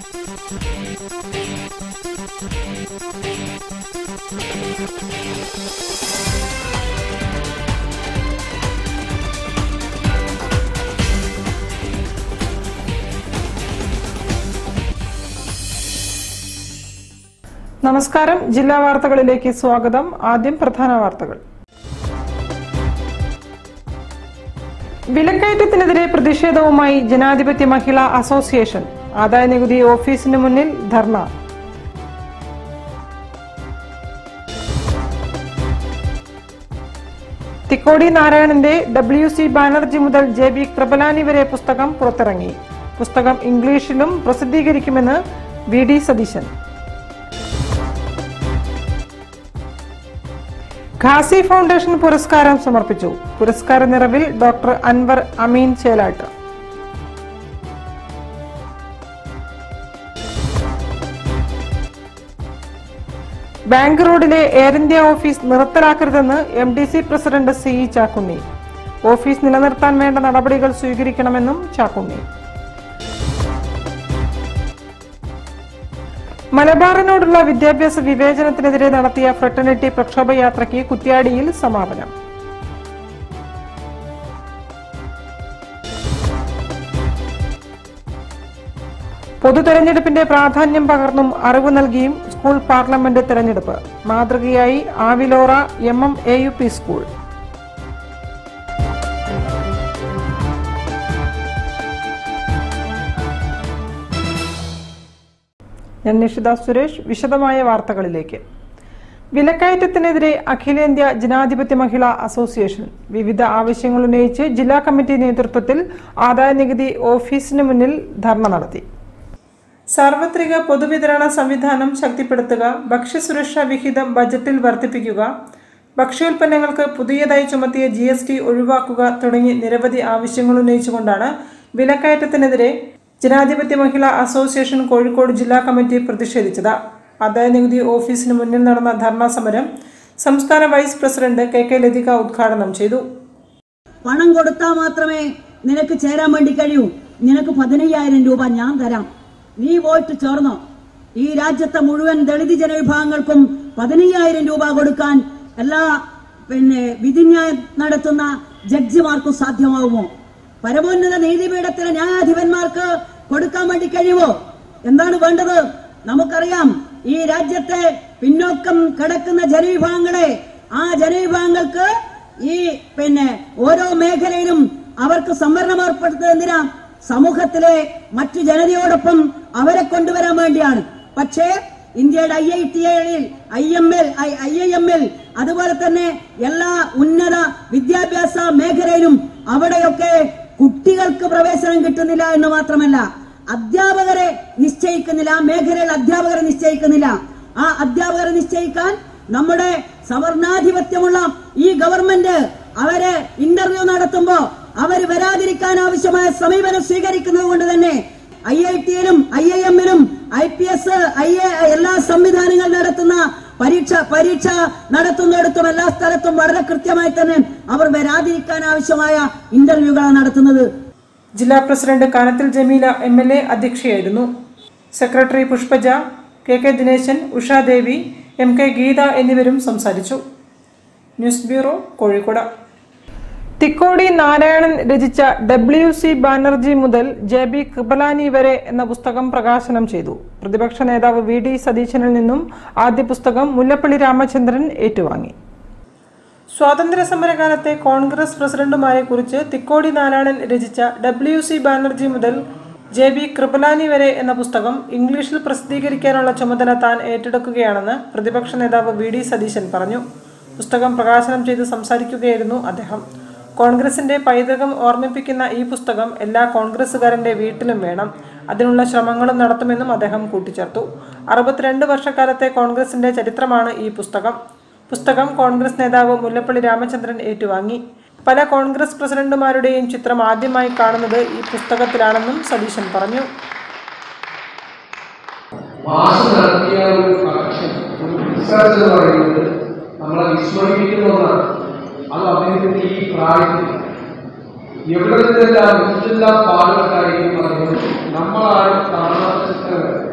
നമസ്കാരം ജില്ലാ വാർത്തകളിലേക്ക് സ്വാഗതം ആദ്യം പ്രധാന വാർത്തകൾ വിലക്കയറ്റത്തിനെതിരെ പ്രതിഷേധവുമായി ജനാധിപത്യ മഹിളാ അസോസിയേഷൻ ആദായ നികുതി ഓഫീസിന് മുന്നിൽ ധർണ തിക്കോടി നാരായണന്റെ ഡബ്ല്യു സി ബാനർജി മുതൽ ജെ ബി കൃപലാനി വരെ പുസ്തകം പുറത്തിറങ്ങി പുസ്തകം ഇംഗ്ലീഷിലും പ്രസിദ്ധീകരിക്കുമെന്ന് V D Satheesan Qazi foundation പുരസ്കാരം സമർപ്പിച്ചു പുരസ്കാര നിറവിൽ ഡോക്ടർ അൻവർ അമീൻ ചേലാട്ട് ബാങ്ക് റോഡിലെ എയർ ഇന്ത്യ ഓഫീസ് നിർത്തലാക്കരുതെന്ന് M D C president C E Chakkunni office നിലനിർത്താൻ വേണ്ട നടപടികൾ സ്വീകരിക്കണമെന്നും ചാക്കുണ്ണി മലബാറിനോടുള്ള വിദ്യാഭ്യാസ വിവേചനത്തിനെതിരെ നടത്തിയ ഫ്രട്ടർണിറ്റി പ്രക്ഷോഭയാത്രയ്ക്ക് കുറ്റ്യാടിയിൽ സമാപനം പൊതു തെരഞ്ഞെടുപ്പിന്റെ പ്രാധാന്യം പകർന്നും അറിവ് നൽകിയും സ്കൂൾ പാർലമെന്റ് തെരഞ്ഞെടുപ്പ് മാതൃകയായി Avilora M M A U P school ഞാൻ നിഷിത സുരേഷ് വിശദമായ വാർത്തകളിലേക്ക് വിലക്കയറ്റത്തിനെതിരെ അഖിലേന്ത്യാ ജനാധിപത്യ മഹിളാ അസോസിയേഷൻ വിവിധ ആവശ്യങ്ങൾ ഉന്നയിച്ച് ജില്ലാ കമ്മിറ്റി നേതൃത്വത്തിൽ ആദായ നികുതി ഓഫീസിന് മുന്നിൽ ധർണ നടത്തി സാർവത്രിക പൊതുവിതരണ സംവിധാനം ശക്തിപ്പെടുത്തുക ഭക്ഷ്യസുരക്ഷാ വിഹിതം ബജറ്റിൽ വർദ്ധിപ്പിക്കുക ഭക്ഷ്യോൽപ്പന്നങ്ങൾക്ക് പുതിയതായി ചുമത്തിയ ജി എസ് ടി ഒഴിവാക്കുക തുടങ്ങി നിരവധി ആവശ്യങ്ങൾ ഉന്നയിച്ചുകൊണ്ടാണ് വിലക്കയറ്റത്തിനെതിരെ ജനാധിപത്യ മഹിളാ അസോസിയേഷൻ കോഴിക്കോട് ജില്ലാ കമ്മിറ്റി പ്രതിഷേധിച്ചത് ആദായ നികുതി ഓഫീസിന് മുന്നിൽ നടന്ന ധർണാ സമരം സംസ്ഥാന vice president K K Lathika ഉദ്ഘാടനം ചെയ്തു പണം കൊടുത്താൽ മാത്രമേ നിനക്ക് ചേരാൻ വേണ്ടി കഴിയൂ നിനക്ക് പതിനയ്യായിരം രൂപ ഞാൻ തരാം നീ പോയിട്ട് ചേർന്നോ ഈ രാജ്യത്തെ മുഴുവൻ ദളിത് ജനവിഭാഗങ്ങൾക്കും പതിനയ്യായിരം രൂപ കൊടുക്കാൻ എല്ലാ പിന്നെ വിധിന്യായം നടത്തുന്ന ജഡ്ജിമാർക്കും സാധ്യമാവുമോ പരമോന്നത നീതിപീഠത്തിലെ ന്യായാധിപന്മാർക്ക് കൊടുക്കാൻ വേണ്ടി കഴിയുമോ എന്താണ് വേണ്ടത് നമുക്കറിയാം ഈ രാജ്യത്തെ പിന്നോക്കം കിടക്കുന്ന ജനവിഭാഗങ്ങളെ ആ ജനവിഭാഗങ്ങൾക്ക് ഈ പിന്നെ ഓരോ മേഖലയിലും അവർക്ക് സംവരണം ഏർപ്പെടുത്തുന്നതിനാ സമൂഹത്തിലെ മറ്റു ജനതയോടൊപ്പം അവരെ കൊണ്ടുവരാൻ വേണ്ടിയാണ് പക്ഷേ ഇന്ത്യയുടെ ഐ ഐ ടി ഐയിൽ I M L I I M L അതുപോലെ തന്നെ എല്ലാ ഉന്നത വിദ്യാഭ്യാസ മേഖലയിലും അവിടെയൊക്കെ കുട്ടികൾക്ക് പ്രവേശനം കിട്ടുന്നില്ല എന്ന് മാത്രമല്ല അധ്യാപകരെ നിശ്ചയിക്കുന്നില്ല ആ മേഖലയിൽ അധ്യാപകരെ നിശ്ചയിക്കുന്നില്ല ആ അധ്യാപകരെ നിശ്ചയിക്കാൻ നമ്മുടെ സവർണാധിപത്യമുള്ള ഈ ഗവൺമെന്റ് അവര് ഇന്റർവ്യൂ നടത്തുമ്പോ അവർ വരാതിരിക്കാൻ ആവശ്യമായ സമീപനം സ്വീകരിക്കുന്നത് കൊണ്ട് തന്നെ ഐ ഐ ടിയിലും ഐ ഐ എമ്മിലും I P S I A എല്ലാ സംവിധാനങ്ങൾ നടത്തുന്ന പരീക്ഷ പരീക്ഷ നടത്തുന്നിടത്തും എല്ലാ സ്ഥലത്തും വളരെ കൃത്യമായി തന്നെ അവർ വരാതിരിക്കാൻ ആവശ്യമായ ഇന്റർവ്യൂകളാണ് നടത്തുന്നത് ജില്ലാ president Kanathil Jameela M L A അധ്യക്ഷയായിരുന്നു secretary Pushpaja K K Dineshan Ushadevi M K Geetha എന്നിവരും സംസാരിച്ചു ന്യൂസ് ബ്യൂറോ കോഴിക്കോട് തിക്കോടി നാരായണൻ രചിച്ച ഡബ്ല്യു സി ബാനർജി മുതൽ ജെ ബി കൃപലാനി വരെ എന്ന പുസ്തകം പ്രകാശനം ചെയ്തു പ്രതിപക്ഷ നേതാവ് വി ഡി സതീശനിൽ നിന്നും ആദ്യ പുസ്തകം മുല്ലപ്പള്ളി രാമചന്ദ്രൻ ഏറ്റുവാങ്ങി സ്വാതന്ത്ര്യ സമരകാലത്തെ കോൺഗ്രസ് പ്രസിഡന്റുമാരെ കുറിച്ച് തിക്കോടി നാരായണൻ രചിച്ച ഡബ്ല്യു സി ബാനർജി മുതൽ ജെ ബി കൃപലാനി വരെ എന്ന പുസ്തകം ഇംഗ്ലീഷിൽ പ്രസിദ്ധീകരിക്കാനുള്ള ചുമതല താൻ ഏറ്റെടുക്കുകയാണെന്ന് പ്രതിപക്ഷ നേതാവ് വി ഡി സതീശൻ പറഞ്ഞു പുസ്തകം പ്രകാശനം ചെയ്ത് സംസാരിക്കുകയായിരുന്നു അദ്ദേഹം കോൺഗ്രസിന്റെ പൈതൃകം ഓർമ്മിപ്പിക്കുന്ന ഈ പുസ്തകം എല്ലാ കോൺഗ്രസുകാരന്റെ വീട്ടിലും വേണം അതിനുള്ള ശ്രമങ്ങളും നടത്തുമെന്നും അദ്ദേഹം കൂട്ടിച്ചേർത്തു അറുപത്തിരണ്ട് വർഷക്കാലത്തെ കോൺഗ്രസിന്റെ ചരിത്രമാണ് ഈ പുസ്തകം പുസ്തകം കോൺഗ്രസ് നേതാവ് മുല്ലപ്പള്ളി രാമചന്ദ്രൻ ഏറ്റുവാങ്ങി പല കോൺഗ്രസ് പ്രസിഡന്റുമാരുടെയും ചിത്രം ആദ്യമായി കാണുന്നത് ഈ പുസ്തകത്തിലാണെന്നും സതീശൻ പറഞ്ഞു മാസം നടത്തിയ ഒരു കളക്ഷൻ ഒരു റിസർച്ച് എന്ന് പറയുന്നത് നമ്മളെ വിസ്മരിപ്പിക്കുന്ന ഒന്നാണ് അത് അദ്ദേഹത്തിന്റെ ഈ പ്രായത്തിൽ എവിടെ നിന്നെല്ലാം എന്തെല്ലാം പാടുപെട്ടായിരിക്കും പറയുന്നത് നമ്മളാരും കാണാത്ത ചിത്രങ്ങൾ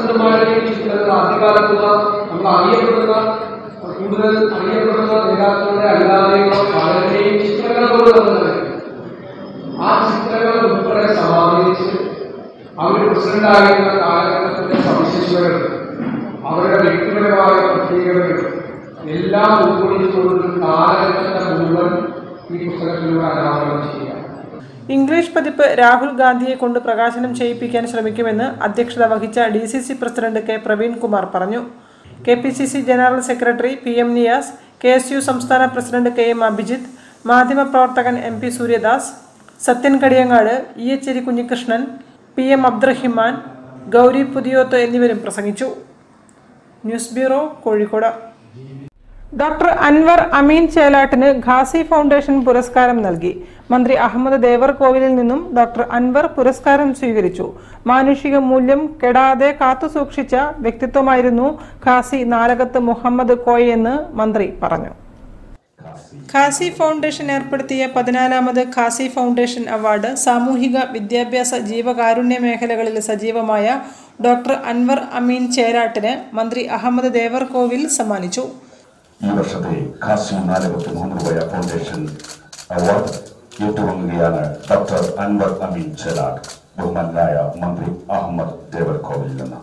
പ്രസിഡന്റുമാരുടെയും ചിത്രങ്ങൾ ആദ്യകാലത്തുള്ള നമ്മൾ അറിയപ്പെടുന്ന കൂടുതൽ അറിയപ്പെടുന്ന നേതാക്കളുടെ അല്ലാതെയുള്ള പലരുടെയും ചിത്രങ്ങൾ പോലും നമ്മൾ കണ്ടിട്ടുണ്ട്. ആ ചിത്രങ്ങൾ ഉൾപ്പെടെ സമാധാനിച്ച് അവർ പ്രസിഡന്റ് ആയിരുന്ന കാലഘട്ടത്തിന്റെ സവിശേഷതകൾ അവരുടെ വ്യക്തിപരമായ പ്രത്യേകതകൾ എല്ലാം ഉൾക്കൊള്ളിച്ചുകൊണ്ട് കാലഘട്ടത്തെ മുഴുവൻ ഈ പുസ്തകത്തിലൂടെ അനാവരണം ചെയ്യുക ഇംഗ്ലീഷ് പതിപ്പ് രാഹുൽ ഗാന്ധിയെ കൊണ്ട് പ്രകാശനം ചെയ്യിപ്പിക്കാൻ ശ്രമിക്കുമെന്ന് അധ്യക്ഷത വഹിച്ച D C C president K Praveen Kumar പറഞ്ഞു K P C C general secretary P M Niyas K S U സംസ്ഥാന പ്രസിഡന്റ് കെ എം അഭിജിത്ത് മാധ്യമപ്രവർത്തകൻ M P Suryadas Sathyan Kadiyangad E H Eri Kunhikrishnan P M Abdurahiman Gouri Puthiyoth എന്നിവരും പ്രസംഗിച്ചു news bureau Kozhikode doctor Anwar Ameen ചേലാട്ടിന് ഖാസി ഫൗണ്ടേഷൻ പുരസ്കാരം നൽകി മന്ത്രി അഹമ്മദ് ദേവർകോവിലിൽ നിന്നും ഡോക്ടർ അൻവർ പുരസ്കാരം സ്വീകരിച്ചു മാനുഷിക മൂല്യം കെടാതെ കാത്തുസൂക്ഷിച്ച വ്യക്തിത്വമായിരുന്നു ഖാസി നാലകത്ത് മുഹമ്മദ് കോയ് എന്ന് മന്ത്രി പറഞ്ഞു ഖാസി ഫൗണ്ടേഷൻ ഏർപ്പെടുത്തിയ പതിനാലാമത് ഖാസി ഫൗണ്ടേഷൻ അവാർഡ് സാമൂഹിക വിദ്യാഭ്യാസ ജീവകാരുണ്യ മേഖലകളിൽ സജീവമായ ഡോക്ടർ അൻവർ അമീൻ ചേരാട്ടിന് മന്ത്രി അഹമ്മദ് ദേവർകോവിൽ സമ്മാനിച്ചു ഈ വർഷത്തെ ഖാസി നാലകത്ത് മുഹമ്മദ് കോയ ഫൗണ്ടേഷൻ അവാർഡ് ഏറ്റുവാങ്ങുകയാണ് ഡോക്ടർ അൻവർ അമീൻ ചെലാട് ബഹുമാനായ മന്ത്രി അഹമ്മദ് ദേവർകോവിൽ നിന്ന്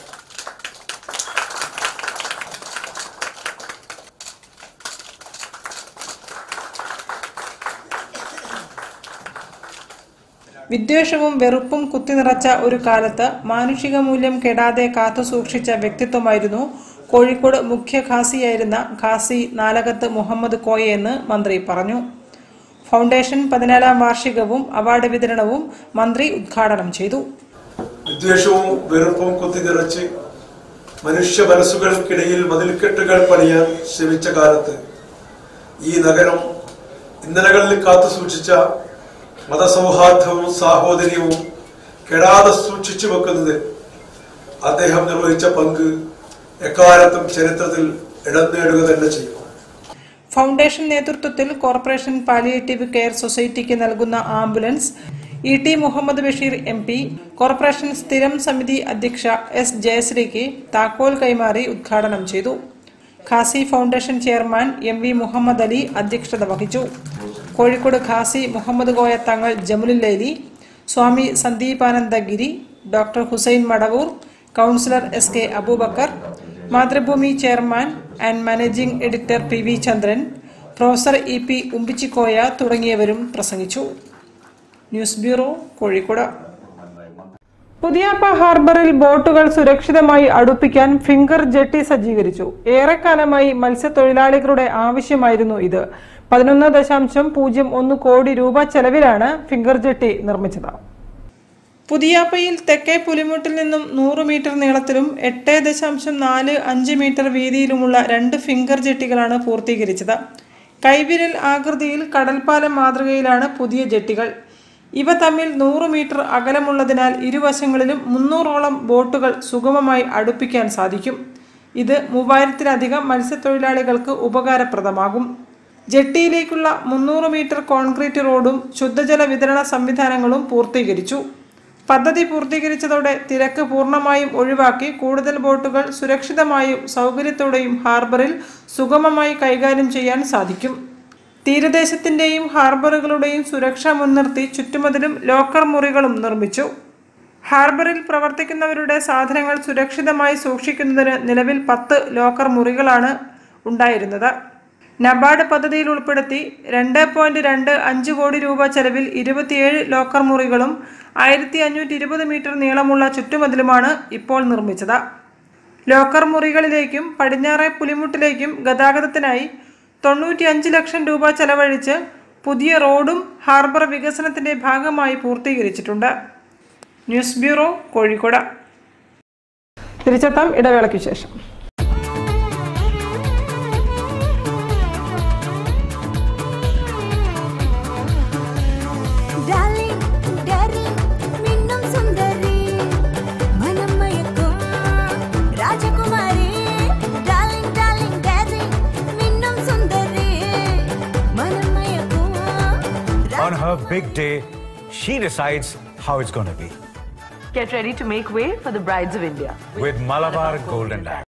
വിദ്വേഷവും വെറുപ്പും കുത്തിനിറച്ച ഒരു കാലത്ത് മാനുഷിക മൂല്യം കെടാതെ കാത്തുസൂക്ഷിച്ച വ്യക്തിത്വമായിരുന്നു കോഴിക്കോട് മുഖ്യ ഖാസിയായിരുന്ന ഖാസി നാലകത്ത് മുഹമ്മദ് കോയ എന്ന് മന്ത്രി പറഞ്ഞു ഫൗണ്ടേഷൻ പതിനാലാം വാർഷികവും അവാർഡ് വിതരണവും മന്ത്രി ഉദ്ഘാടനം ചെയ്തു വിദ്വേഷവും വെറുപ്പും കുത്തിനിറച്ച് മനുഷ്യ മനസ്സുകൾക്കിടയിൽ മതിൽക്കെട്ടുകൾ പണിയാൻ ശ്രമിച്ച കാലത്ത് ഈ നഗരം ഇന്നലകളിൽ കാത്തു സൂക്ഷിച്ച മതസൗഹാർദ്ദവും സാഹോദര്യവും കെടാതെ സൂക്ഷിച്ചു വെക്കുന്നതിൽ അദ്ദേഹം നിർവഹിച്ച പങ്ക് എക്കാലത്തും ചരിത്രത്തിൽ ഇടം നേടുക തന്നെ ചെയ്യും ഫൗണ്ടേഷൻ നേതൃത്വത്തിൽ കോർപ്പറേഷൻ പാലിയേറ്റീവ് കെയർ സൊസൈറ്റിക്ക് നൽകുന്ന ambulance E T Muhammad Basheer M P corporation സ്ഥിരം സമിതി അധ്യക്ഷ എസ് ജയശ്രീക്ക് താക്കോൽ കൈമാറി ഉദ്ഘാടനം ചെയ്തു Qazi foundation chairman M V Muhammad Ali അധ്യക്ഷത വഹിച്ചു Kozhikode Qazi Muhammad Koya Thangal Jamalullaili Swami Sandeepanandagiri doctor Hussain Madavoor councillor S K Abubacker Mathrubhumi chairman and managing editor P V Chandran professor E P Umbichikoya തുടങ്ങിയവരും പ്രസംഗിച്ചു ന്യൂസ് ബ്യൂറോ കോഴിക്കോട് പുതിയാപ്പ ഹാർബറിൽ ബോട്ടുകൾ സുരക്ഷിതമായി അടുപ്പിക്കാൻ ഫിംഗർ ജെട്ടി സജ്ജീകരിച്ചു ഏറെക്കാലമായി മത്സ്യത്തൊഴിലാളികളുടെ ആവശ്യമായിരുന്നു ഇത് പതിനൊന്ന് ദശാംശം പൂജ്യം ഒന്ന് കോടി രൂപ ചെലവിലാണ് ഫിംഗർ ജെട്ടി നിർമ്മിച്ചത് പുതിയാപ്പയിൽ തെക്കേ പുലിമുട്ടിൽ നിന്നും നൂറ് മീറ്റർ നീളത്തിലും എട്ട് ദശാംശം നാല് അഞ്ച് മീറ്റർ വീതിയിലുമുള്ള രണ്ട് ഫിംഗർ ജെട്ടികളാണ് പൂർത്തീകരിച്ചത് കൈവിരൽ ആകൃതിയിൽ കടൽപ്പാലം മാതൃകയിലാണ് പുതിയ ജെട്ടികൾ ഇവ തമ്മിൽ നൂറ് മീറ്റർ അകലമുള്ളതിനാൽ ഇരുവശങ്ങളിലും മുന്നൂറോളം ബോട്ടുകൾ സുഗമമായി അടുപ്പിക്കാൻ സാധിക്കും ഇത് മൂവായിരത്തിലധികം മത്സ്യത്തൊഴിലാളികൾക്ക് ഉപകാരപ്രദമാകും ജെട്ടിയിലേക്കുള്ള മുന്നൂറ് മീറ്റർ കോൺക്രീറ്റ് റോഡും ശുദ്ധജല വിതരണ സംവിധാനങ്ങളും പൂർത്തീകരിച്ചു പദ്ധതി പൂർത്തീകരിച്ചതോടെ തിരക്ക് പൂർണ്ണമായും ഒഴിവാക്കി കൂടുതൽ ബോട്ടുകൾ സുരക്ഷിതമായും സൗകര്യത്തോടെയും ഹാർബറിൽ സുഗമമായി കൈകാര്യം ചെയ്യാൻ സാധിക്കും തീരദേശത്തിന്റെയും ഹാർബറുകളുടെയും സുരക്ഷ മുൻനിർത്തി ചുറ്റുമതിലും ലോക്കർ മുറികളും നിർമ്മിച്ചു ഹാർബറിൽ പ്രവർത്തിക്കുന്നവരുടെ സാധനങ്ങൾ സുരക്ഷിതമായി സൂക്ഷിക്കുന്നതിന് നിലവിൽ പത്ത് ലോക്കർ മുറികളാണ് ഉണ്ടായിരുന്നത് നബാർഡ് പദ്ധതിയിൽ ഉൾപ്പെടുത്തി രണ്ട് പോയിന്റ് രണ്ട് അഞ്ച് കോടി രൂപ ചെലവിൽ ഇരുപത്തിയേഴ് ലോക്കർ മുറികളും ആയിരത്തി അഞ്ഞൂറ്റി ഇരുപത് മീറ്റർ നീളമുള്ള ചുറ്റുമതിലുമാണ് ഇപ്പോൾ നിർമ്മിച്ചത് ലോക്കർ മുറികളിലേക്കും പടിഞ്ഞാറെ പുലിമുട്ടിലേക്കും ഗതാഗതത്തിനായി തൊണ്ണൂറ്റിയഞ്ച് ലക്ഷം രൂപ ചെലവഴിച്ച് പുതിയ റോഡും ഹാർബർ വികസനത്തിന്റെ ഭാഗമായി പൂർത്തീകരിച്ചിട്ടുണ്ട് ന്യൂസ് ബ്യൂറോ കോഴിക്കോട് തിരിച്ചെത്താം ഇടവേളയ്ക്ക് ശേഷം Darling, darling, மின்னும் சுந்தரி மனம் மயக்கும் ராஜகுமாரி Darling, darling, darling, மின்னும் சுந்தரி மனம் மயக்கும் On her big day, she decides how it's going to be. Get ready to make way for the brides of India. with Malabar Golden Diamond.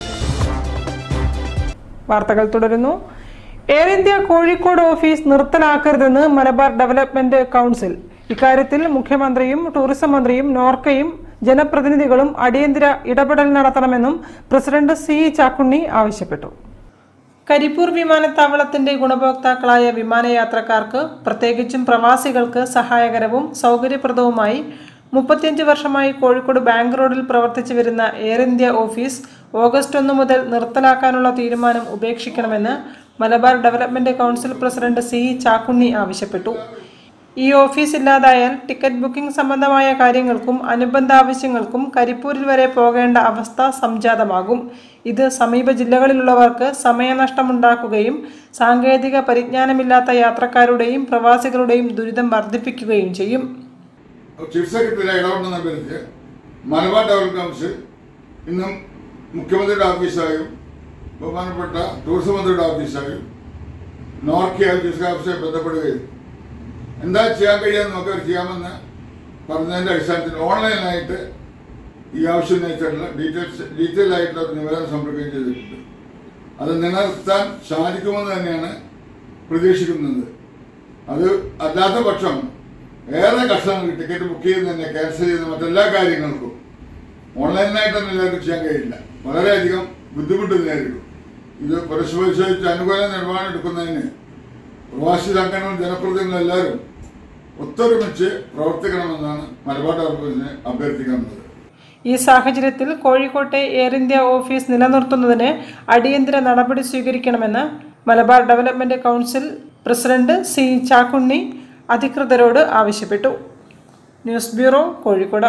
വാർത്തകൾ തുടരുന്നു എയർ ഇന്ത്യ കോഴിക്കോട് ഓഫീസ് നിർത്തലാക്കരുതെന്ന് Malabar development council ഇക്കാര്യത്തിൽ മുഖ്യമന്ത്രിയും tourism മന്ത്രിയും നോർക്കയും ജനപ്രതിനിധികളും അടിയന്തര ഇടപെടൽ നടത്തണമെന്നും പ്രസിഡന്റ് സി ചാക്കുണ്ണി ആവശ്യപ്പെട്ടു കരിപ്പൂർ വിമാനത്താവളത്തിന്റെ ഗുണഭോക്താക്കളായ വിമാനയാത്രക്കാർക്ക് പ്രത്യേകിച്ചും പ്രവാസികൾക്ക് സഹായകരവും സൗകര്യപ്രദവുമായി മുപ്പത്തിയഞ്ച് വർഷമായി കോഴിക്കോട് ബാങ്ക് റോഡിൽ പ്രവർത്തിച്ചു വരുന്ന എയർ ഇന്ത്യ ഓഫീസ് ഓഗസ്റ്റ് ഒന്ന് മുതൽ നിർത്തലാക്കാനുള്ള തീരുമാനം ഉപേക്ഷിക്കണമെന്ന് Malabar development council president C Chakkunni ആവശ്യപ്പെട്ടു ഈ ഓഫീസ് ഇല്ലാതായാൽ ടിക്കറ്റ് ബുക്കിംഗ് സംബന്ധമായ കാര്യങ്ങൾക്കും അനുബന്ധ ആവശ്യങ്ങൾക്കും കരിപ്പൂരിൽ വരെ പോകേണ്ട അവസ്ഥ സംജാതമാകും ഇത് സമീപ ജില്ലകളിലുള്ളവർക്ക് സമയനഷ്ടമുണ്ടാക്കുകയും സാങ്കേതിക പരിജ്ഞാനമില്ലാത്ത യാത്രക്കാരുടെയും പ്രവാസികളുടെയും ദുരിതം വർദ്ധിപ്പിക്കുകയും ചെയ്യും ചീഫ് സെക്രട്ടറി ഇടപെടുന്ന പേരിച്ച് മലബാർ ഡെവലപ്മെന്റ് കൗൺസിൽ ഇന്നും മുഖ്യമന്ത്രിയുടെ ഓഫീസായും ബഹുമാനപ്പെട്ട ടൂറിസം മന്ത്രിയുടെ ഓഫീസായും നോർക്കയായും ചീഫ് ഓഫീസായി ബന്ധപ്പെടുകയും എന്താ ചെയ്യാൻ കഴിയാന്ന് നമുക്ക് അവർ ചെയ്യാമെന്ന് പറഞ്ഞതിന്റെ അടിസ്ഥാനത്തിൽ ഓൺലൈനായിട്ട് ഈ ആവശ്യം ഉന്നയിച്ചിട്ടുള്ള ഡീറ്റെയിൽസ് ഡീറ്റെയിൽ ആയിട്ടുള്ള ഒരു നിവേദനം സമർപ്പിക്കുകയും ചെയ്തിട്ടുണ്ട് അത് നിലനിർത്താൻ സാധിക്കുമെന്ന് തന്നെയാണ് പ്രതീക്ഷിക്കുന്നത് അത് അല്ലാത്ത പക്ഷം ഏറെ കഷ്ടങ്ങൾ ടിക്കറ്റ് ബുക്ക് ചെയ്യുന്ന തന്നെ ക്യാൻസൽ ചെയ്യുന്ന മറ്റെല്ലാ കാര്യങ്ങൾക്കും ഓൺലൈനായിട്ടൊന്നും എല്ലാവർക്കും ചെയ്യാൻ കഴിയില്ല വളരെയധികം ബുദ്ധിമുട്ട് നേരിടും ഇത് പരിശോധിച്ച് അനുകൂല നിലപാട് എടുക്കുന്നതിന് പ്രവാസി സംഘടനകളും ജനപ്രതിനിധികളും എല്ലാവരും ഒത്തൊരുമിച്ച് പ്രവർത്തിക്കണമെന്നാണ് മലബാർ ഡെവലപ്മെന്റിനെ അഭ്യർത്ഥിക്കുന്നത് ഈ സാഹചര്യത്തിൽ കോഴിക്കോട്ടെ എയർ ഇന്ത്യ ഓഫീസ് നിലനിർത്തുന്നതിന് അടിയന്തര നടപടി സ്വീകരിക്കണമെന്ന് Malabar development council president C Chakkunni അധികൃതരോട് ആവശ്യപ്പെട്ടു ന്യൂസ് ബ്യൂറോ കോഴിക്കോട്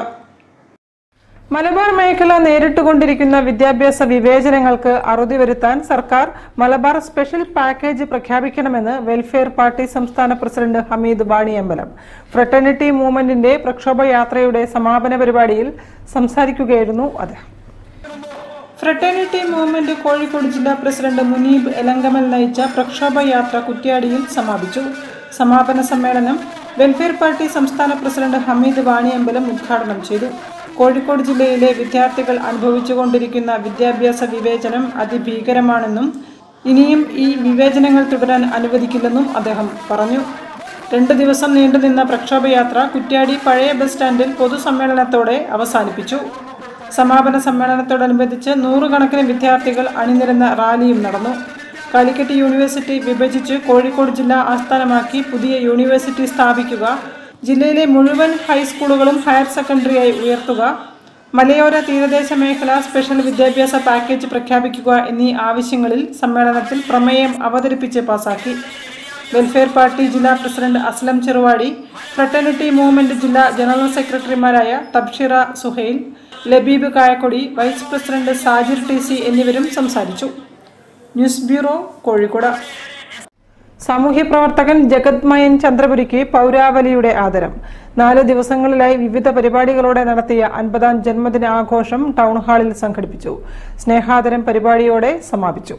മലബാർ മേഖല നേരിട്ടുകൊണ്ടിരിക്കുന്ന വിദ്യാഭ്യാസ വിവേചനങ്ങൾക്ക് അറുതി വരുത്താൻ സർക്കാർ മലബാർ സ്പെഷ്യൽ പാക്കേജ് പ്രഖ്യാപിക്കണമെന്ന് വെൽഫെയർ പാർട്ടി സംസ്ഥാന പ്രസിഡന്റ് ഹമീദ് വാണിയമ്പലം ഫ്രട്ടേണിറ്റി മൂവ്മെന്റിന്റെ പ്രക്ഷോഭ യാത്രയുടെ സമാപന പരിപാടിയിൽ സംസാരിക്കുകയായിരുന്നു അദ്ദേഹം ഫ്രട്ടേണിറ്റി മൂവ്മെന്റ് കോഴിക്കോട് ജില്ലാ പ്രസിഡന്റ് മുനീബ് എലങ്കമൽ നയിച്ച പ്രക്ഷോഭ യാത്ര കുറ്റ്യാടിയിൽ സമാപിച്ചു സമാപന സമ്മേളനം വെൽഫെയർ പാർട്ടി സംസ്ഥാന പ്രസിഡന്റ് ഹമീദ് വാണിയമ്പലം ഉദ്ഘാടനം ചെയ്തു കോഴിക്കോട് ജില്ലയിലെ വിദ്യാർത്ഥികൾ അനുഭവിച്ചുകൊണ്ടിരിക്കുന്ന വിദ്യാഭ്യാസ വിവേചനം അതിഭീകരമാണെന്നും ഇനിയും ഈ വിവേചനങ്ങൾ തുടരാൻ അനുവദിക്കില്ലെന്നും അദ്ദേഹം പറഞ്ഞു രണ്ടു ദിവസം നീണ്ടുനിന്ന പ്രക്ഷോഭയാത്ര കുറ്റ്യാടി പഴയ ബസ് സ്റ്റാൻഡിൽ പൊതുസമ്മേളനത്തോടെ അവസാനിപ്പിച്ചു സമാപന സമ്മേളനത്തോടനുബന്ധിച്ച് നൂറുകണക്കിന് വിദ്യാർത്ഥികൾ അണിനിരന്ന റാലിയും നടന്നു കാലിക്കറ്റ് യൂണിവേഴ്സിറ്റി വിഭജിച്ച് കോഴിക്കോട് ജില്ല ആസ്ഥാനമാക്കി പുതിയ യൂണിവേഴ്സിറ്റി സ്ഥാപിക്കുക ജില്ലയിലെ മുഴുവൻ ഹൈസ്കൂളുകളും ഹയർ സെക്കൻഡറിയായി ഉയർത്തുക മലയോര തീരദേശ മേഖല സ്പെഷ്യൽ വിദ്യാഭ്യാസ പാക്കേജ് പ്രഖ്യാപിക്കുക എന്നീ ആവശ്യങ്ങളിൽ സമ്മേളനത്തിൽ പ്രമേയം അവതരിപ്പിച്ച് പാസാക്കി വെൽഫെയർ പാർട്ടി ജില്ലാ president Aslam Cheruvadi fraternity movement ജില്ലാ ജനറൽ സെക്രട്ടറിമാരായ Thabshira Suhail Labeeb Kayakkodi vice president Sajir T C എന്നിവരും സംസാരിച്ചു ന്യൂസ് ബ്യൂറോ കോഴിക്കോട് സാമൂഹ്യ പ്രവർത്തകൻ ജഗത് മയൻ ചന്ദ്രപുരിക്ക് പൗരാവലിയുടെ ആദരം നാല് ദിവസങ്ങളിലായി വിവിധ പരിപാടികളോടെ നടത്തിയ അൻപതാം ജന്മദിന ആഘോഷം ടൗൺ ഹാളിൽ സംഘടിപ്പിച്ചു സ്നേഹാദരം പരിപാടിയോടെ സമാപിച്ചു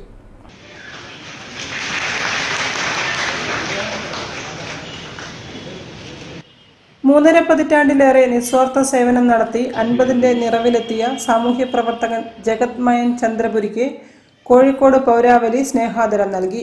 മൂന്നര പതിറ്റാണ്ടിലേറെ നിസ്വാർത്ഥ സേവനം നടത്തി അൻപതിന്റെ നിറവിലെത്തിയ സാമൂഹ്യ പ്രവർത്തകൻ ജഗത് മയൻ ചന്ദ്രപുരിക്ക് കോഴിക്കോട് പൗരാവലി സ്നേഹാദരം നൽകി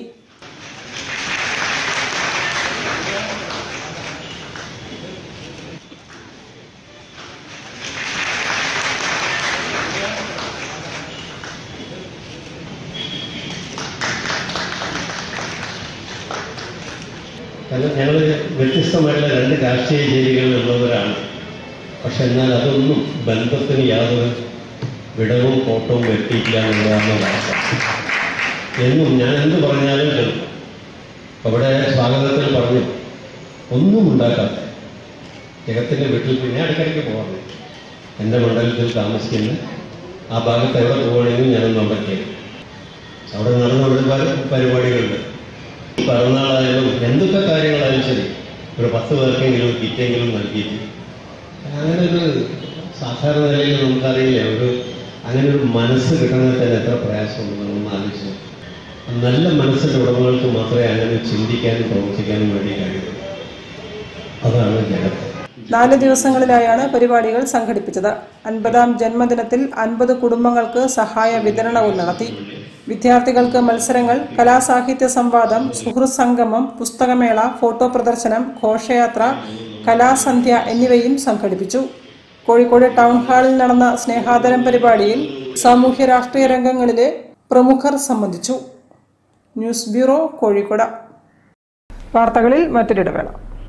കാരണം ഞങ്ങൾ വ്യത്യസ്തമായിട്ടുള്ള രണ്ട് രാഷ്ട്രീയ ചേരികളിലുള്ളവരാണ് പക്ഷെ എന്നാൽ അതൊന്നും ബന്ധത്തിന് യാതൊരു വിടവും കോട്ടവും വരുത്തിയില്ല എന്നുള്ളതാണ് വാർത്ത എന്നും ഞാൻ എന്ത് പറഞ്ഞാലും കേൾക്കും അവിടെ സ്വാഗതത്തിൽ പറഞ്ഞു ഒന്നും ഉണ്ടാക്കാത്ത ജഗത്തിൻ്റെ വീട്ടിൽ പിന്നെ ഇടയ്ക്കിടയ്ക്ക് പോകാറുണ്ട് എൻ്റെ മണ്ഡലത്തിൽ താമസിക്കുന്ന ആ ഭാഗത്ത് എവിടെ പോവുകയാണെങ്കിലും ഞാനൊന്ന് അവിടെ കയറി അവിടെ നടന്ന ഒരുപാട് പരിപാടികളുണ്ട് പിറന്നാളായാലും എന്തൊക്കെ കാര്യങ്ങളായാലും ശരി ഒരു പത്ത് പേർക്കെങ്കിലും കിറ്റെങ്കിലും നൽകിയിട്ട് അങ്ങനെ ഒരു സാധാരണ നിലയിൽ നമുക്കറിയില്ല ഒരു അങ്ങനെ ഒരു മനസ്സ് കിട്ടണമെങ്കിൽ തന്നെ എത്ര പ്രയാസമുണ്ട് നമ്മളൊന്ന് ആലോചിച്ചു നല്ല മനസ്സിൻ്റെ ഉടമകൾക്ക് മാത്രമേ അങ്ങനെ ചിന്തിക്കാനും പ്രവർത്തിക്കാനും വേണ്ടി കഴിയൂ അതാണ് ജഗത്ത് നാല് ദിവസങ്ങളിലായാണ് പരിപാടികൾ സംഘടിപ്പിച്ചത് അൻപതാം ജന്മദിനത്തിൽ അൻപത് കുടുംബങ്ങൾക്ക് സഹായ വിതരണവും നടത്തി വിദ്യാർത്ഥികൾക്ക് മത്സരങ്ങൾ കലാസാഹിത്യ സംവാദം സുഹൃത്ത് സംഗമം പുസ്തകമേള ഫോട്ടോ പ്രദർശനം ഘോഷയാത്ര കലാസന്ധ്യ എന്നിവയും സംഘടിപ്പിച്ചു കോഴിക്കോട് ടൗൺ ഹാളിൽ നടന്ന സ്നേഹാദരം പരിപാടിയിൽ സാമൂഹ്യ രാഷ്ട്രീയ രംഗങ്ങളിലെ പ്രമുഖർ സംബന്ധിച്ചു ന്യൂസ് ബ്യൂറോ കോഴിക്കോട് വാർത്തകളിൽ മറ്റൊരിടവേള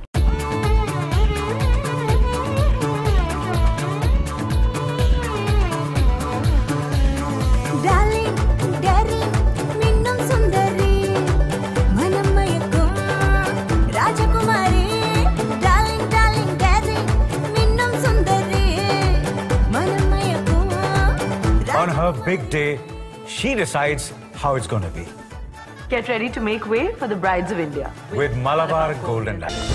Darling, darling, മിന്നും സുന്ദരി മനം മയക്കും രാജകുമാരി Darling, darling, darling, മിന്നും സുന്ദരി മനം മയക്കും On her big day, she decides how it's going to be. Get ready to make way for the brides of India. With Malabar Golden Diamond.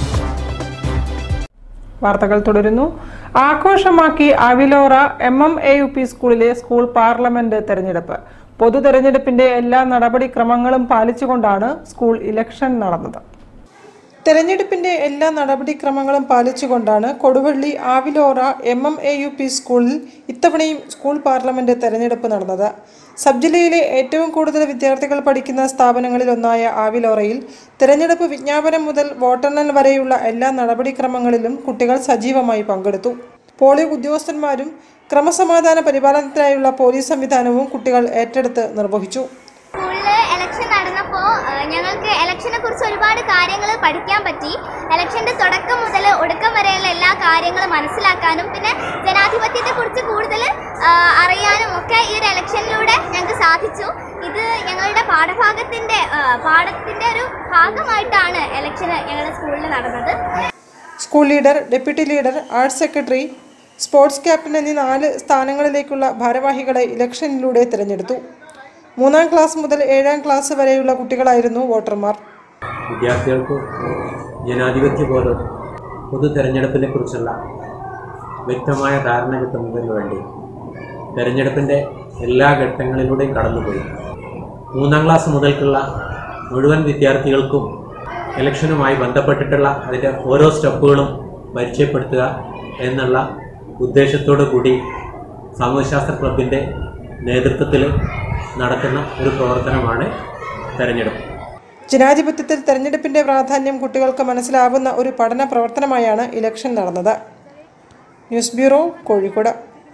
വാർത്തകൾ തുടരുന്നു ആഘോഷമാക്കി Avilora M M A U P സ്കൂളിലെ school parliament തെരഞ്ഞെടുപ്പ് പൊതു തെരഞ്ഞെടുപ്പിന്റെ എല്ലാ നടപടിക്രമങ്ങളും പാലിച്ചുകൊണ്ടാണ് school election നടന്നത് തെരഞ്ഞെടുപ്പിന്റെ എല്ലാ നടപടിക്രമങ്ങളും പാലിച്ചുകൊണ്ടാണ് Koduvally Avilora M M A U P സ്കൂളിൽ ഇത്തവണയും സ്കൂൾ പാർലമെന്റ് തെരഞ്ഞെടുപ്പ് നടന്നത് സബ് ജില്ലയിലെ ഏറ്റവും കൂടുതൽ വിദ്യാർത്ഥികൾ പഠിക്കുന്ന സ്ഥാപനങ്ങളിലൊന്നായ ആവിലോറയിൽ തെരഞ്ഞെടുപ്പ് വിജ്ഞാപനം മുതൽ വോട്ടെണ്ണൽ വരെയുള്ള എല്ലാ നടപടിക്രമങ്ങളിലും കുട്ടികൾ സജീവമായി പങ്കെടുത്തു പോളിംഗ് ഉദ്യോഗസ്ഥന്മാരും ക്രമസമാധാന പരിപാലനത്തിനായുള്ള പോലീസ് സംവിധാനവും കുട്ടികൾ ഏറ്റെടുത്ത് നിർവഹിച്ചു സ്കൂളിൽ ഇലക്ഷൻ നടന്നപ്പോൾ ഞങ്ങൾക്ക് ഇലക്ഷനെ കുറിച്ച് ഒരുപാട് കാര്യങ്ങൾ പഠിക്കാൻ പറ്റി ഇലക്ഷന്റെ തുടക്കം മുതൽ ഒടുക്കം വരെയുള്ള എല്ലാ കാര്യങ്ങളും മനസ്സിലാക്കാനും പിന്നെ ജനാധിപത്യത്തെ കുറിച്ച് കൂടുതൽ അറിയാനും ഒക്കെ ഈ ഒരു ഇലക്ഷനിലൂടെ ഞങ്ങൾക്ക് സാധിച്ചു ഇത് ഞങ്ങളുടെ പാഠഭാഗത്തിന്റെ ആ, പാഠത്തിന്റെ ഒരു ഭാഗമായിട്ടാണ് ഇലക്ഷൻ ഞങ്ങളുടെ സ്കൂളിൽ നടന്നത് school leader deputy leader arts secretary sports captain എന്നീ നാല് സ്ഥാനങ്ങളിലേക്കുള്ള ഭാരവാഹികളെ ഇലക്ഷനിലൂടെ തിരഞ്ഞെടുത്തു മൂന്നാം ക്ലാസ് മുതൽ ഏഴാം ക്ലാസ് വരെയുള്ള കുട്ടികളായിരുന്നു വോട്ടർമാർ വിദ്യാർത്ഥികൾക്ക് ജനാധിപത്യ ബോധം പൊതു തെരഞ്ഞെടുപ്പിനെ കുറിച്ചുള്ള വ്യക്തമായ ധാരണ കിട്ടുന്നതിന് വേണ്ടി തെരഞ്ഞെടുപ്പിൻ്റെ എല്ലാ ഘട്ടങ്ങളിലൂടെയും കടന്നുപോയി മൂന്നാം ക്ലാസ് മുതൽക്കുള്ള മുഴുവൻ വിദ്യാർത്ഥികൾക്കും ഇലക്ഷനുമായി ബന്ധപ്പെട്ടിട്ടുള്ള അതിൻ്റെ ഓരോ സ്റ്റെപ്പുകളും പരിചയപ്പെടുത്തുക എന്നുള്ള ഉദ്ദേശത്തോടു കൂടി സാമൂഹ്യശാസ്ത്ര ക്ലബിൻ്റെ നേതൃത്വത്തിൽ നടത്തുന്ന ഒരു പ്രവർത്തനമാണ് തെരഞ്ഞെടുപ്പ് ജനാധിപത്യത്തിൽ തെരഞ്ഞെടുപ്പിന്റെ പ്രാധാന്യം കുട്ടികൾക്ക് മനസ്സിലാവുന്ന ഒരു പഠന പ്രവർത്തനമായാണ് ഇലക്ഷൻ നടന്നത് news bureau Kozhikode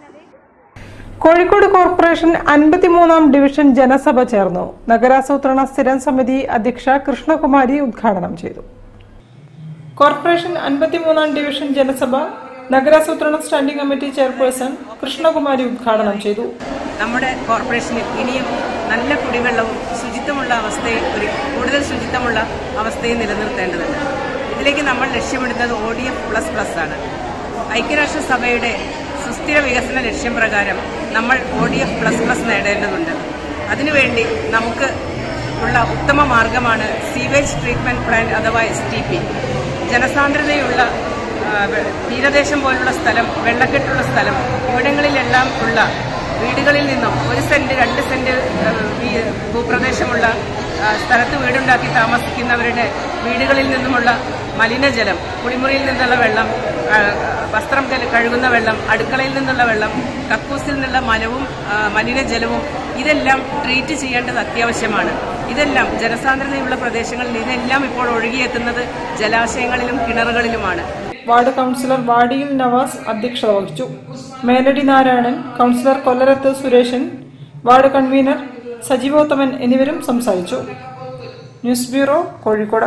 Kozhikode corporation അൻപത്തിമൂന്നാം ഡിവിഷൻ ജനസഭ ചേർന്നു നഗരാസൂത്രണ സ്ഥിരം സമിതി അധ്യക്ഷ കൃഷ്ണകുമാരി ഉദ്ഘാടനം ചെയ്തു കോർപ്പറേഷൻ അൻപത്തിമൂന്നാം ഡിവിഷൻ ജനസഭ നഗരാസൂത്രണ സ്റ്റാൻഡിംഗ് കമ്മിറ്റി ചെയർപേഴ്സൺ കൃഷ്ണകുമാരി ഉദ്ഘാടനം ചെയ്തു നമ്മുടെ കോർപ്പറേഷനിൽ ഇനിയും നല്ല കുടിവെള്ളവും ശുചിത്വമുള്ള അവസ്ഥയും ഒരു കൂടുതൽ ശുചിത്വമുള്ള അവസ്ഥയും നിലനിർത്തേണ്ടതുണ്ട് ഇതിലേക്ക് നമ്മൾ ലക്ഷ്യമിടുന്നത് O D F plus plus ആണ് ഐക്യരാഷ്ട്രസഭയുടെ സുസ്ഥിര വികസന ലക്ഷ്യം പ്രകാരം നമ്മൾ O D F plus plus നേടേണ്ടതുണ്ട് അതിനുവേണ്ടി നമുക്ക് ഉള്ള ഉത്തമ മാർഗമാണ് സീവേജ് ട്രീറ്റ്മെന്റ് പ്ലാന്റ് അഥവാ എസ് ടി പി ജനസാന്ദ്രതയുള്ള ആ, വെ- തീരദേശം പോലുള്ള സ്ഥലം വെള്ളക്കെട്ടുള്ള സ്ഥലം ഇവിടങ്ങളിലെല്ലാം ഉള്ള വീടുകളിൽ നിന്നും ഒരു സെന്റ് രണ്ട് സെന്റ് ആ, വീ- ഭൂപ്രദേശമുള്ള ആ, സ്ഥലത്ത് വീടുണ്ടാക്കി താമസിക്കുന്നവരുടെ വീടുകളിൽ നിന്നുമുള്ള മലിനജലം കുളിമുറിയിൽ നിന്നുള്ള വെള്ളം ആ, വസ്ത്രം കല- കഴുകുന്ന വെള്ളം അടുക്കളയിൽ നിന്നുള്ള വെള്ളം കക്കൂസിൽ നിന്നുള്ള മലവും ആ, മലിനജലവും ഇതെല്ലാം ട്രീറ്റ് ചെയ്യേണ്ടത് അത്യാവശ്യമാണ് ഇതെല്ലാം ജനസാന്ദ്രതയുള്ള പ്രദേശങ്ങളിൽ ഇതെല്ലാം ഇപ്പോൾ ഒഴുകിയെത്തുന്നത് ജലാശയങ്ങളിലും കിണറുകളിലുമാണ് വാർഡ് കൗൺസിലർ വാടിയിൽ നവാസ് അധ്യക്ഷത വഹിച്ചു Meladi Narayanan councillor Kollarath Sureshan ward convener Sajeevothaman എന്നിവരും സംസാരിച്ചു news bureau Kozhikode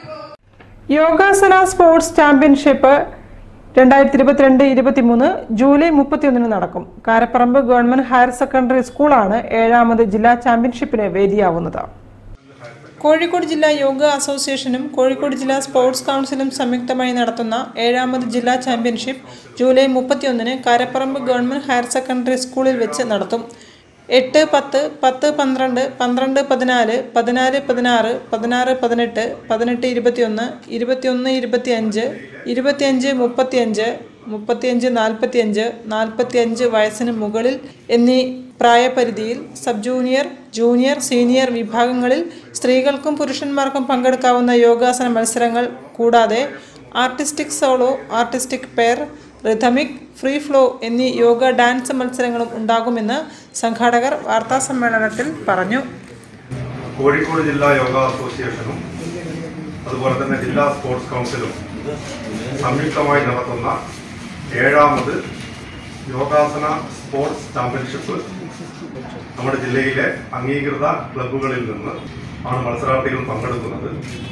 yogasana sports championship രണ്ടായിരത്തി ഇരുപത്തിരണ്ട് ഇരുപത്തിമൂന്ന് ജൂലൈ മുപ്പത്തിയൊന്നിന് നടക്കും കാരപ്പറമ്പ് ഗവൺമെന്റ് ഹയർ സെക്കൻഡറി സ്കൂളാണ് ഏഴാമത് ജില്ലാ ചാമ്പ്യൻഷിപ്പിന് വേദിയാവുന്നത് കോഴിക്കോട് ജില്ലാ യോഗ അസോസിയേഷനും കോഴിക്കോട് ജില്ലാ സ്പോർട്സ് കൗൺസിലും സംയുക്തമായി നടത്തുന്ന ഏഴാമത് ജില്ലാ ചാമ്പ്യൻഷിപ്പ് ജൂലൈ മുപ്പത്തിയൊന്നിന് കാരപ്പറമ്പ് ഗവൺമെന്റ് ഹയർ സെക്കൻഡറി സ്കൂളിൽ വെച്ച് നടത്തും എട്ട് പത്ത് പത്ത് പന്ത്രണ്ട് പന്ത്രണ്ട് പതിനാല് പതിനാല് പതിനാറ് പതിനാറ് പതിനെട്ട് പതിനെട്ട് ഇരുപത്തിയൊന്ന് ഇരുപത്തിയൊന്ന് ഇരുപത്തിയഞ്ച് ഇരുപത്തിയഞ്ച് മുപ്പത്തിയഞ്ച് മുപ്പത്തിയഞ്ച് നാൽപ്പത്തിയഞ്ച് നാൽപ്പത്തിയഞ്ച് വയസ്സിന് മുകളിൽ എന്നീ പ്രായപരിധിയിൽ സബ് ജൂനിയർ ജൂനിയർ സീനിയർ വിഭാഗങ്ങളിൽ സ്ത്രീകൾക്കും പുരുഷന്മാർക്കും പങ്കെടുക്കാവുന്ന യോഗാസന മത്സരങ്ങൾ കൂടാതെ artistic solo artistic pair rhythmic free flow എന്നീ യോഗ ഡാൻസ് മത്സരങ്ങളും ഉണ്ടാകുമെന്ന് സംഘാടകർ വാർത്താസമ്മേളനത്തിൽ പറഞ്ഞു കോഴിക്കോട് ജില്ലാ യോഗ അസോസിയേഷനും അതുപോലെ തന്നെ ജില്ലാ സ്പോർട്സ് കൗൺസിലും സംയുക്തമായി നടത്തുന്ന ഏഴാമത് യോഗാസന സ്പോർട്സ് ചാമ്പ്യൻഷിപ്പ് നമ്മുടെ ജില്ലയിലെ അംഗീകൃത ക്ലബ്ബുകളിൽ നിന്ന് ആണ് മത്സരാർത്ഥികൾ പങ്കെടുക്കുന്നത്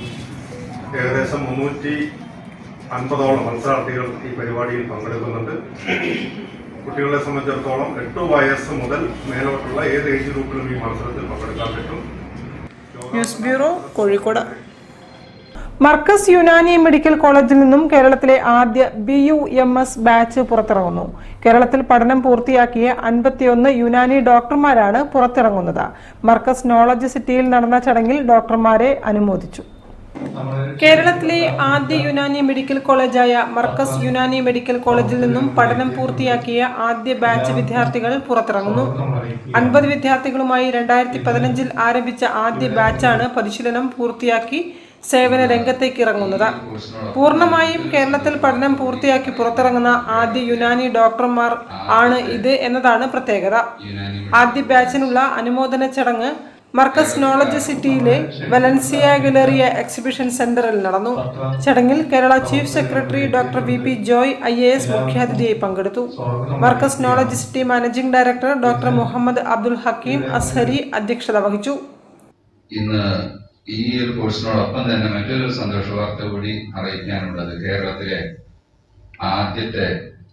ഏകദേശം മുന്നൂറ്റി അൻപതോളം മത്സരാർത്ഥികൾ ഈ പരിപാടിയിൽ പങ്കെടുക്കുന്നുണ്ട് കുട്ടികളെ സംബന്ധിച്ചിടത്തോളം എട്ട് വയസ്സ് മുതൽ മേലോട്ടുള്ള ഏത് ഏജ് ഗ്രൂപ്പിലും ഈ മത്സരത്തിൽ പങ്കെടുക്കാൻ പറ്റും news bureau Kozhikode Markaz Unani medical കോളേജിൽ നിന്നും കേരളത്തിലെ ആദ്യ B U M S batch പുറത്തിറങ്ങുന്നു കേരളത്തിൽ പഠനം പൂർത്തിയാക്കിയ അൻപത്തിയൊന്ന് യുനാനി ഡോക്ടർമാരാണ് പുറത്തിറങ്ങുന്നത് മർക്കസ് നോളജ് സിറ്റിയിൽ നടന്ന ചടങ്ങിൽ ഡോക്ടർമാരെ അനുമോദിച്ചു കേരളത്തിലെ ആദ്യ യുനാനി മെഡിക്കൽ കോളേജായ മർക്കസ് യുനാനി മെഡിക്കൽ കോളേജിൽ നിന്നും പഠനം പൂർത്തിയാക്കിയ ആദ്യ ബാച്ച് വിദ്യാർത്ഥികൾ പുറത്തിറങ്ങുന്നു അൻപത് വിദ്യാർത്ഥികളുമായി രണ്ടായിരത്തി പതിനഞ്ചിൽ ആരംഭിച്ച ആദ്യ ബാച്ചാണ് പരിശീലനം പൂർത്തിയാക്കി സേവന രംഗത്തേക്ക് ഇറങ്ങുന്നത് പൂർണ്ണമായും കേരളത്തിൽ പഠനം പൂർത്തിയാക്കി പുറത്തിറങ്ങുന്ന ആദ്യ യുനാനി ഡോക്ടർമാർ ആണ് ഇത് എന്നതാണ് പ്രത്യേകത ആദ്യ ബാച്ചിനുള്ള അനുമോദന ചടങ്ങ് മർക്കസ് നോളജ് സിറ്റിയിലെ വലൻസിയ ഗലറിയ എക്സിബിഷൻ സെന്ററിൽ നടന്നു ചടങ്ങിൽ Kerala chief secretary doctor V P Joy I A S മുഖ്യാതിഥിയായി പങ്കെടുത്തു Markaz knowledge city managing director doctor Muhammad Abdul Hakeem Azhari അധ്യക്ഷത വഹിച്ചു ഇന്ന് ഈ ഒരു കോഴ്സിനോടൊപ്പം തന്നെ മറ്റൊരു സന്തോഷ വാർത്ത കൂടി അറിയിക്കാനുള്ളത് കേരളത്തിലെ ആദ്യത്തെ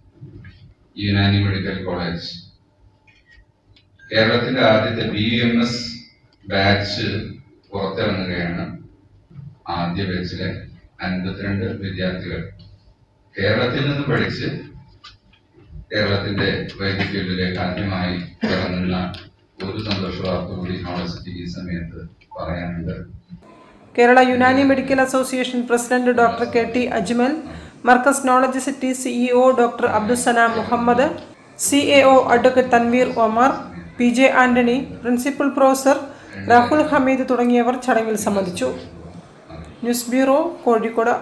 യുനാനി മെഡിക്കൽ കോളേജ് കേരളത്തിന്റെ ആദ്യത്തെ ബി എം എസ് ബാച്ച് പുറത്തിറങ്ങുകയാണ് ആദ്യ ബാച്ചിലെ അൻപത്തിരണ്ട് വിദ്യാർത്ഥികൾ കേരളത്തിൽ നിന്ന് പഠിച്ച് കേരളത്തിന്റെ വൈദ്യ ഫീൽഡിലേക്ക് ആദ്യമായി ഇറങ്ങുന്ന ഒരു സന്തോഷ വാർത്ത കൂടി നോളജ് ഈ സമയത്ത് പറയാനുണ്ട് Kerala Unani medical association president doctor K T Ajmal Markaz knowledge city CEO doctor Abdussalam Muhammad C A O advocate Tanveer Omar P J Antony principal professor Rahul Hameed തുടങ്ങിയവർ ചടങ്ങിൽ സംബന്ധിച്ചു ന്യൂസ് ബ്യൂറോ കോഴിക്കോട്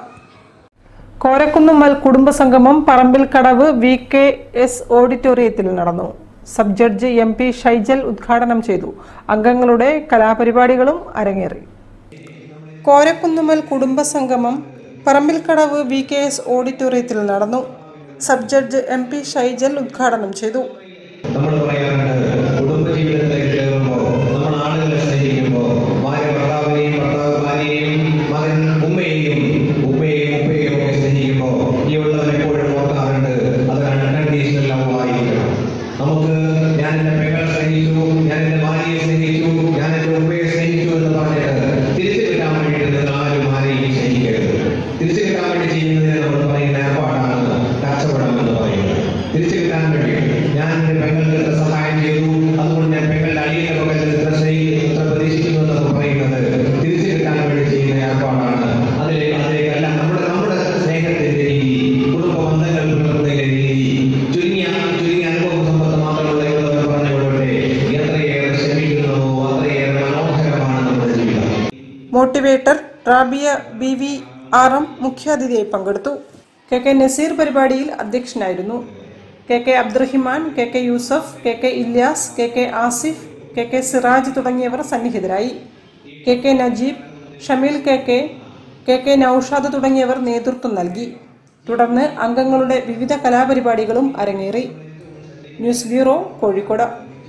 കോരക്കുന്നുമ്മൽ കുടുംബസംഗമം Parambil Kadavu V K S ഓഡിറ്റോറിയത്തിൽ നടന്നു sub judge M P Shaijal ഉദ്ഘാടനം ചെയ്തു അംഗങ്ങളുടെ കലാപരിപാടികളും അരങ്ങേറി കോരക്കുന്നുമ്മൽ കുടുംബസംഗമം പറമ്പിൽക്കടവ് വി കെ എസ് ഓഡിറ്റോറിയത്തിൽ നടന്നു sub judge M P Shaijal ഉദ്ഘാടനം ചെയ്തു നമ്മൾ പറയാറുണ്ട് കുടുംബജീവിതത്തിലേക്ക് കയറുമ്പോൾ നമ്മൾ ആളുകളെ സ്നേഹിക്കുമ്പോൾ ഭാര്യ ഭർത്താവിനെയും ഭർത്താവ് ഭാര്യയെയും മകൻ ഉമ്മയെയും ഉമ്മയെയും ഉപ്പയെയും ഒക്കെ സ്നേഹിക്കുമ്പോൾ ഈ ഉള്ളവർ എപ്പോഴും ഓർക്കാറുണ്ട് അത് അൺകണ്ടീഷണൽ ലവ് ആയിരിക്കണം നമുക്ക് ഞാൻ എന്റെ പെങ്ങളെ സ്നേഹിച്ചു ഞാൻ എന്റെ ഭാര്യയെ സ്നേഹിച്ചു ഞാൻ എന്റെ ഉമ്മയെ സ്നേഹിച്ചു എന്ന് പറഞ്ഞിട്ട് തിരിച്ചു കിട്ടാൻ വേണ്ടിയിട്ട് നിങ്ങൾ ആരും ആരെയും സ്നേഹിക്കരുത് തിരിച്ചു കിട്ടാൻ വേണ്ടി ചെയ്യുന്നതിന് നമ്മൾ പറയുന്ന ഏർപ്പാടാണ് കച്ചവടം എന്ന് പറയുന്നത് തിരിച്ചു കിട്ടാൻ വേണ്ടി ഞാൻ എന്റെ പെങ്ങൾക്ക് ഇത്ര സഹായം ചെയ്തു അതുകൊണ്ട് ഞാൻ പെങ്ങളുടെ അടിയുടെ പകൽ ഇത്ര സ്നേഹി ഇത്ര പ്രതീക്ഷിക്കുന്നു എന്നൊക്കെ പറയുന്നത് തിരിച്ചു കിട്ടാൻ വേണ്ടി ചെയ്യുന്ന ഏർപ്പാടാണ് അതിലേക്ക് അതിലേക്കല്ല നമ്മുടെ നമ്മുടെ സ്നേഹത്തിന്റെ രീതി കുടുംബ ബന്ധങ്ങൾ പുലർത്തുന്നതിന്റെ രീതി ചുരുങ്ങിയ ചുരുങ്ങിയ അനുഭവ സമ്പത്ത് മാത്രമുള്ള ഇവരൊക്കെ പറഞ്ഞു കൊടുക്കട്ടെ എത്രയേറെ ശ്രമിക്കുന്നതോ അത്രയേറെ മനോഹരമാണ് നമ്മുടെ ജീവിതം motivator Rabia B V R M മുഖ്യാതിഥിയായി പങ്കെടുത്തു കെ കെ നസീർ പരിപാടിയിൽ അധ്യക്ഷനായിരുന്നു K K Abdurahiman K K Yusuf K K Ilyas K K Asif K K Siraj തുടങ്ങിയവർ സന്നിഹിതരായി K K Najeeb Shameel K K K K Noushad തുടങ്ങിയവർ നേതൃത്വം നൽകി തുടർന്ന് അംഗങ്ങളുടെ വിവിധ കലാപരിപാടികളും അരങ്ങേറി ന്യൂസ് ബ്യൂറോ കോഴിക്കോട്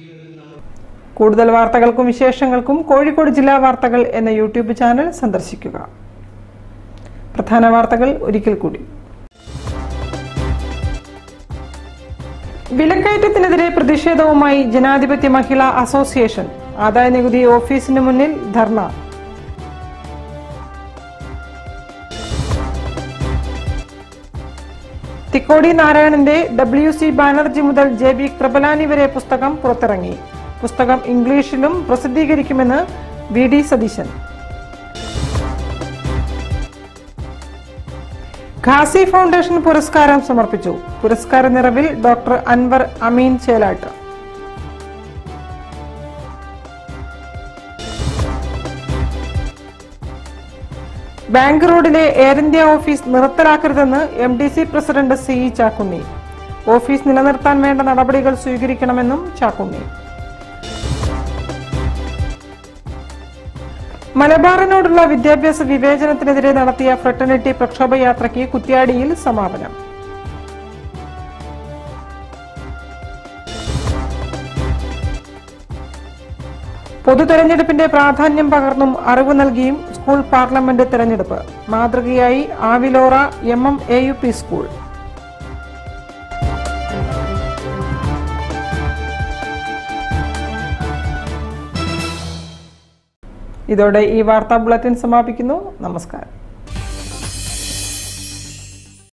കൂടുതൽ വാർത്തകൾക്കും വിശേഷങ്ങൾക്കും കോഴിക്കോട് ജില്ലാ വാർത്തകൾ എന്ന യൂട്യൂബ് ചാനൽ സന്ദർശിക്കുക പ്രധാന വാർത്തകൾ ഒരിക്കൽ കൂടി വിലക്കയറ്റത്തിനെതിരെ പ്രതിഷേധവുമായി ജനാധിപത്യ മഹിളാ അസോസിയേഷൻ ആദായനികുതി ഓഫീസിന് മുന്നിൽ ധർണ തിക്കോടി നാരായണന്റെ ഡബ്ല്യു സി ബാനർജി മുതൽ ജെ ബി കൃപലാനി വരെ പുസ്തകം പുറത്തിറങ്ങി പുസ്തകം ഇംഗ്ലീഷിലും പ്രസിദ്ധീകരിക്കുമെന്ന് V D Satheesan Qazi foundation പുരസ്കാരം സമർപ്പിച്ചു പുരസ്കാര നിറവിൽ ഡോക്ടർ അൻവർ അമീൻ ചേലാട്ട് ബാങ്ക് റോഡിലെ എയർ ഇന്ത്യ ഓഫീസ് നിർത്തലാക്കരുതെന്ന് M D C president C E Chakkunni office നിലനിർത്താൻ വേണ്ട നടപടികൾ സ്വീകരിക്കണമെന്നും ചാക്കുണ്ണി മലബാറിനോടുള്ള വിദ്യാഭ്യാസ വിവേചനത്തിനെതിരെ നടത്തിയ ഫ്രട്ടർണിറ്റി പ്രക്ഷോഭയാത്രയ്ക്ക് കുറ്റ്യാടിയിൽ സമാപനം പൊതു തെരഞ്ഞെടുപ്പിന്റെ പ്രാധാന്യം പകർന്നും അറിവ് നൽകിയും സ്കൂൾ പാർലമെന്റ് തെരഞ്ഞെടുപ്പ് മാതൃകയായി Avilora M M A U P school ഇതോടെ ഈ വാർത്താ ബുള്ളറ്റിൻ സമാപിക്കുന്നു നമസ്കാരം